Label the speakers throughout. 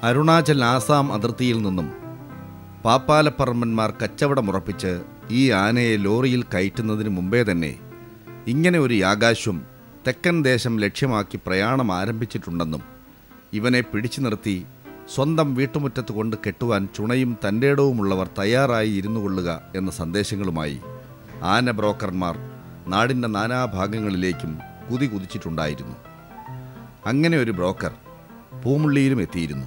Speaker 1: അരുണാചൽ ആസാം അതിർത്തിയിൽ നിന്നും പാപ്പാലപ്പറമ്പന്മാർ കച്ചവടമുറപ്പിച്ച് ഈ ആനയെ ലോറിയിൽ കയറ്റുന്നതിന് മുമ്പേ തന്നെ ഇങ്ങനെ ഒരു യാഗാശ്വം തെക്കൻ ദേശം ലക്ഷ്യമാക്കി പ്രയാണം ആരംഭിച്ചിട്ടുണ്ടെന്നും ഇവനെ പിടിച്ചു നിർത്തി സ്വന്തം വീട്ടുമുറ്റത്ത് കൊണ്ട് കെട്ടുവാൻ ചുണയും തൻ്റെടവുമുള്ളവർ തയ്യാറായി ഇരുന്നു കൊള്ളുക എന്ന സന്ദേശങ്ങളുമായി ആന ബ്രോക്കർമാർ നാടിൻ്റെ നാനാഭാഗങ്ങളിലേക്കും കുതി കുതിച്ചിട്ടുണ്ടായിരുന്നു അങ്ങനെ ഒരു ബ്രോക്കർ പൂമുള്ളിയിലും എത്തിയിരുന്നു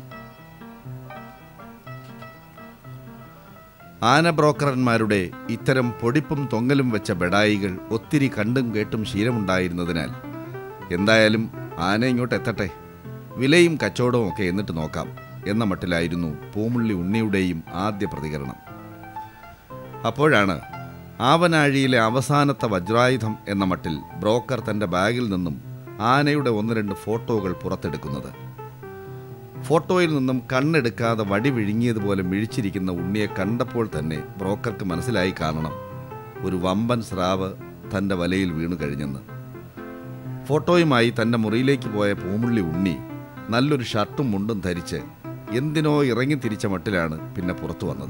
Speaker 1: ആന ബ്രോക്കർമാരുടെ ഇത്തരം പൊടിപ്പും തൊങ്ങലും വെച്ച ബെഡായികൾ ഒത്തിരി കണ്ടും കേട്ടും ശീലമുണ്ടായിരുന്നതിനാൽ എന്തായാലും ആന ഇങ്ങോട്ട് എത്തട്ടെ വിലയും കച്ചവടവും ഒക്കെ എന്നിട്ട് നോക്കാം എന്ന മട്ടിലായിരുന്നു പൂമുള്ളി ഉണ്ണിയുടെയും ആദ്യ പ്രതികരണം അപ്പോഴാണ് ആവനാഴിയിലെ അവസാനത്തെ വജ്രായുധം എന്ന മട്ടിൽ ബ്രോക്കർ തൻ്റെ ബാഗിൽ നിന്നും ആനയുടെ ഒന്ന് രണ്ട് ഫോട്ടോകൾ പുറത്തെടുക്കുന്നത് ഫോട്ടോയിൽ നിന്നും കണ്ണെടുക്കാതെ വടി വിഴുങ്ങിയതുപോലെ മിഴിച്ചിരിക്കുന്ന ഉണ്ണിയെ കണ്ടപ്പോൾ തന്നെ ബ്രോക്കർക്ക് മനസ്സിലായി കാണണം ഒരു വമ്പൻ സ്രാവ് തൻ്റെ വലയിൽ വീണു കഴിഞ്ഞെന്ന് ഫോട്ടോയുമായി തൻ്റെ മുറിയിലേക്ക് പോയ പൂമുള്ളി ഉണ്ണി നല്ലൊരു ഷർട്ടും മുണ്ടും ധരിച്ച് എന്തിനോ ഇറങ്ങി തിരിച്ച മട്ടിലാണ് പിന്നെ പുറത്തു വന്നത്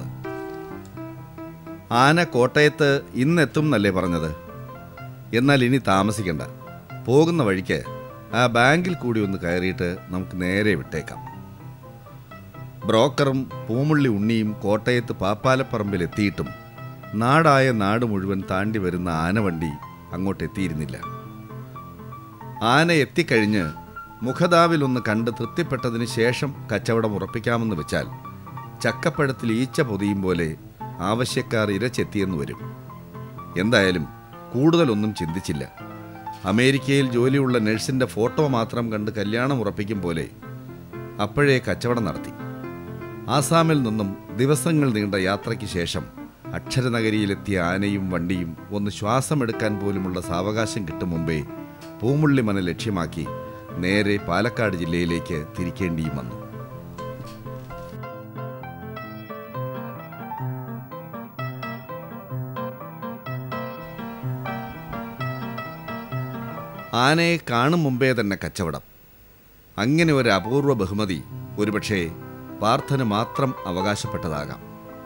Speaker 1: ആന കോട്ടയത്ത് ഇന്നെത്തും എന്നല്ലേ പറഞ്ഞത് എന്നാൽ ഇനി താമസിക്കണ്ട പോകുന്ന വഴിക്ക് ആ ബാങ്കിൽ കൂടി ഒന്ന് കയറിയിട്ട് നമുക്ക് നേരെ വിട്ടേക്കാം ബ്രോക്കറും പൂമുള്ളി ഉണ്ണിയും കോട്ടയത്ത് പാപ്പാലപ്പറമ്പിൽ എത്തിയിട്ടും നാടായ നാട് മുഴുവൻ താണ്ടി വരുന്ന ആനവണ്ടി അങ്ങോട്ട് എത്തിയിരുന്നില്ല ആന എത്തിക്കഴിഞ്ഞ് മുഖദാവിലൊന്ന് കണ്ട് തൃപ്തിപ്പെട്ടതിന് ശേഷം കച്ചവടം ഉറപ്പിക്കാമെന്ന് വെച്ചാൽ ചക്കപ്പഴത്തിൽ ഈച്ച പൊതിയും പോലെ ആവശ്യക്കാർ ഇരച്ചെത്തിയെന്ന് വരും എന്തായാലും കൂടുതലൊന്നും ചിന്തിച്ചില്ല അമേരിക്കയിൽ ജോലിയുള്ള നഴ്സിൻ്റെ ഫോട്ടോ മാത്രം കണ്ട് കല്യാണം ഉറപ്പിക്കും പോലെ അപ്പോഴേ കച്ചവടം നടത്തി ആസാമിൽ നിന്നും ദിവസങ്ങൾ നീണ്ട യാത്രയ്ക്ക് ശേഷം അക്ഷരനഗരിയിലെത്തിയ ആനയും വണ്ടിയും ഒന്ന് ശ്വാസമെടുക്കാൻ പോലുമുള്ള സാവകാശം കിട്ടും മുമ്പേ പൂമുള്ളി മന ലക്ഷ്യമാക്കി നേരെ പാലക്കാട് ജില്ലയിലേക്ക് തിരിക്കേണ്ടിയും വന്നു ആനയെ കാണും മുമ്പേ തന്നെ കച്ചവടം അങ്ങനെ ഒരു അപൂർവ ബഹുമതി ഒരുപക്ഷേ പാർത്ഥന് മാത്രം അവകാശപ്പെട്ടതാകാം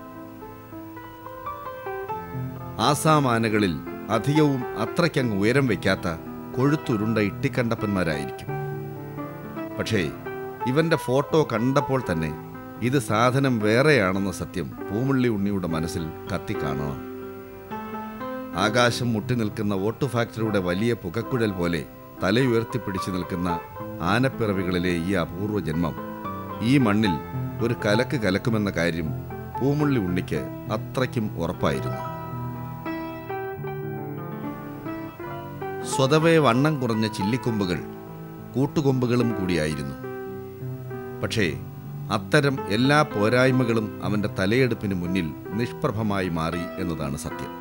Speaker 1: ആസാം ആനകളിൽ അധികവും അത്രയ്ക്കങ്ങ് ഉയരം വയ്ക്കാത്ത കൊഴുത്തുരുണ്ട ഇട്ടിക്കണ്ടപ്പന്മാരായിരിക്കും പക്ഷേ ഇവന്റെ ഫോട്ടോ കണ്ടപ്പോൾ തന്നെ ഇത് സാധനം വേറെയാണെന്ന സത്യം പൂമുള്ളി ഉണ്ണിയുടെ മനസ്സിൽ കത്തിക്കാണണം ആകാശം മുട്ടി നിൽക്കുന്ന ഓട്ടു ഫാക്ടറിയുടെ വലിയ പുകക്കുഴൽ പോലെ തലയുയർത്തിപ്പിടിച്ചു നിൽക്കുന്ന ആനപ്പിറവികളിലെ ഈ അപൂർവ ജന്മം ഈ മണ്ണിൽ ഒരു കലക്ക് കലക്കുമെന്ന കാര്യം പൂമുള്ളി ഉണ്ണിക്ക് അത്രയ്ക്കും ഉറപ്പായിരുന്നു സ്വതവേ വണ്ണം കുറഞ്ഞ ചില്ലിക്കൊമ്പുകൾ കൂട്ടുകൊമ്പുകളും കൂടിയായിരുന്നു പക്ഷേ അത്തരം എല്ലാ പോരായ്മകളും അവൻ്റെ തലയെടുപ്പിന് മുന്നിൽ നിഷ്പ്രഭമായി മാറി എന്നതാണ് സത്യം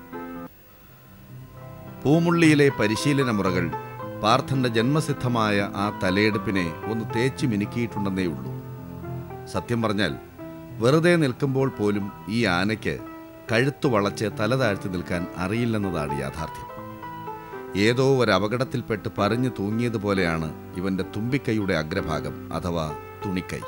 Speaker 1: പൂമുള്ളിയിലെ പരിശീലന മുറകൾ പാർത്ഥന്റെ ജന്മസിദ്ധമായ ആ തലയെടുപ്പിനെ ഒന്ന് തേച്ചു മിനുക്കിയിട്ടുണ്ടെന്നേ ഉള്ളൂ സത്യം പറഞ്ഞാൽ വെറുതെ നിൽക്കുമ്പോൾ പോലും ഈ ആനയ്ക്ക് കഴുത്തു വളച്ച് തല താഴ്ത്തി നിൽക്കാൻ അറിയില്ലെന്നതാണ് യാഥാർത്ഥ്യം ഏതോ ഒരു അപകടത്തിൽപ്പെട്ട് പറഞ്ഞു തൂങ്ങിയതുപോലെയാണ് ഇവന്റെ തുമ്പിക്കൈയുടെ അഗ്രഭാഗം അഥവാ തുണിക്കൈ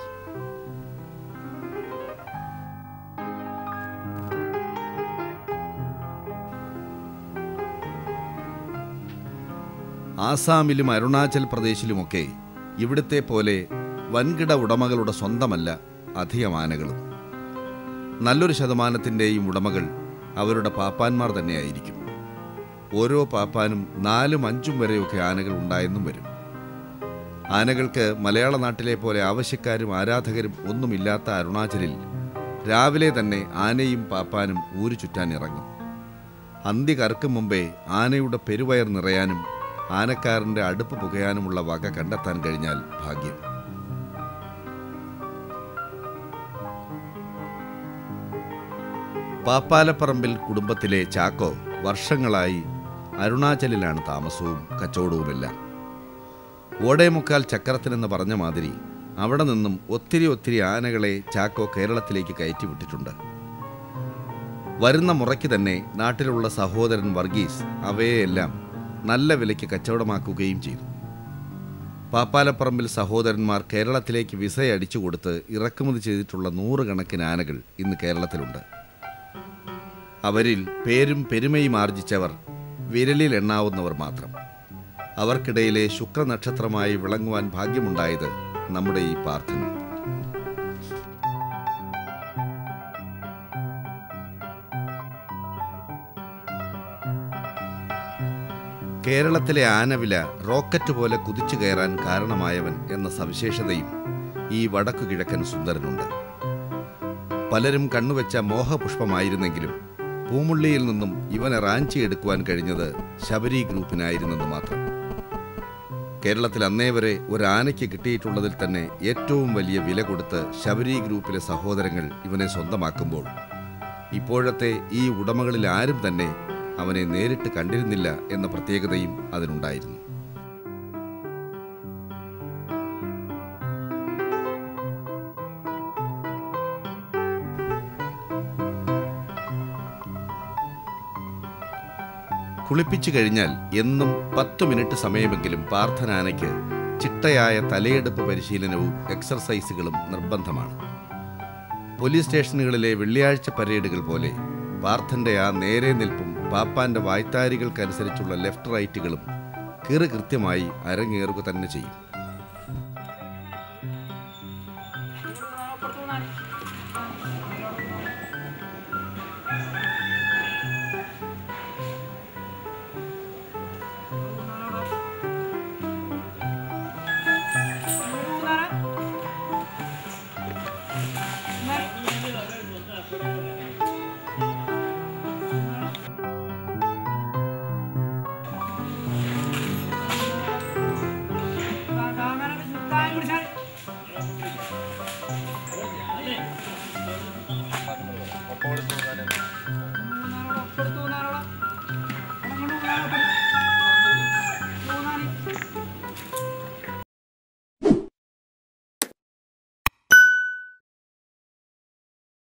Speaker 1: ആസാമിലും അരുണാചൽ പ്രദേശിലുമൊക്കെ ഇവിടുത്തെ പോലെ വൻകിട ഉടമകളുടെ സ്വന്തമല്ല അധികം ആനകളും നല്ലൊരു ശതമാനത്തിൻ്റെയും ഉടമകൾ അവരുടെ പാപ്പാന്മാർ തന്നെയായിരിക്കും ഓരോ പാപ്പാനും നാലും അഞ്ചും വരെയൊക്കെ ആനകൾ ഉണ്ടായെന്നും വരും ആനകൾക്ക് മലയാള നാട്ടിലെ പോലെ ആവശ്യക്കാരും ആരാധകരും ഒന്നുമില്ലാത്ത അരുണാചലിൽ രാവിലെ തന്നെ ആനയും പാപ്പാനും ഊരു ചുറ്റാൻ ഇറങ്ങും അന്തി കറക്കും മുമ്പേ ആനയുടെ പെരുവയർ നിറയാനും ആനക്കാരൻ്റെ അടുപ്പ് പുകയാനുമുള്ള വക കണ്ടെത്താൻ കഴിഞ്ഞാൽ ഭാഗ്യം പാപ്പാലപ്പറമ്പിൽ കുടുംബത്തിലെ ചാക്കോ വർഷങ്ങളായി അരുണാചലിലാണ് താമസവും കച്ചവടവുമെല്ലാം ഓടേമുക്കാൽ ചക്രത്തിനെന്ന് പറഞ്ഞ മാതിരി അവിടെ നിന്നും ഒത്തിരി ഒത്തിരി ആനകളെ ചാക്കോ കേരളത്തിലേക്ക് കയറ്റിവിട്ടിട്ടുണ്ട് വരുന്ന മുറയ്ക്ക് തന്നെ നാട്ടിലുള്ള സഹോദരൻ വർഗീസ് അവയെല്ലാം നല്ല വിലയ്ക്ക് കച്ചവടമാക്കുകയും ചെയ്തു പാപ്പാലപ്പറമ്പിൽ സഹോദരന്മാർ കേരളത്തിലേക്ക് വിസയടിച്ചു കൊടുത്ത് ഇറക്കുമതി ചെയ്തിട്ടുള്ള നൂറുകണക്കിന് ആനകൾ ഇന്ന് കേരളത്തിലുണ്ട് അവരിൽ പേരും പെരുമയും ആർജിച്ചവർ വിരലിൽ എണ്ണാവുന്നവർ മാത്രം അവർക്കിടയിലെ ശുക്രനക്ഷത്രമായി വിളങ്ങുവാൻ ഭാഗ്യമുണ്ടായത് നമ്മുടെ ഈ പാർത്ഥന് കേരളത്തിലെ ആനവില റോക്കറ്റ് പോലെ കുതിച്ചു കയറാൻ കാരണമായവൻ എന്ന സവിശേഷതയും ഈ വടക്കു കിഴക്കൻ സുന്ദരനുണ്ട് പലരും കണ്ണുവെച്ച മോഹപുഷ്പമായിരുന്നെങ്കിലും പൂമുള്ളിയിൽ നിന്നും ഇവനെ റാഞ്ചിയെടുക്കുവാൻ കഴിഞ്ഞത് ശബരി ഗ്രൂപ്പിനായിരുന്നെന്ന് മാത്രം കേരളത്തിൽ അന്നേ വരെ ഒരു ആനയ്ക്ക് കിട്ടിയിട്ടുള്ളതിൽ തന്നെ ഏറ്റവും വലിയ വില കൊടുത്ത് ശബരി ഗ്രൂപ്പിലെ സഹോദരങ്ങൾ ഇവനെ സ്വന്തമാക്കുമ്പോൾ ഇപ്പോഴത്തെ ഈ ഉടമകളിൽ ആരും തന്നെ അവനെ നേരിട്ട് കണ്ടിരുന്നില്ല എന്ന പ്രത്യേകതയും അതിനുണ്ടായിരുന്നു കുളിപ്പിച്ചു കഴിഞ്ഞാൽ എന്നും പത്ത് മിനിറ്റ് സമയമെങ്കിലും പാർത്ഥനാനയ്ക്ക് ചിട്ടയായ തലയെടുപ്പ് പരിശീലനവും എക്സർസൈസുകളും നിർബന്ധമാണ് പോലീസ് സ്റ്റേഷനുകളിലെ വെള്ളിയാഴ്ച പരേഡുകൾ പോലെ പാർത്ഥന്റെ ആ നേരെ നിൽപ്പും പാപ്പാന്റെ വായ്ത്താരികൾക്കനുസരിച്ചുള്ള ലെഫ്റ്റ് റൈറ്റുകളും കീറ് കൃത്യമായി അരങ്ങേറുക തന്നെ ചെയ്യും
Speaker 2: Mari.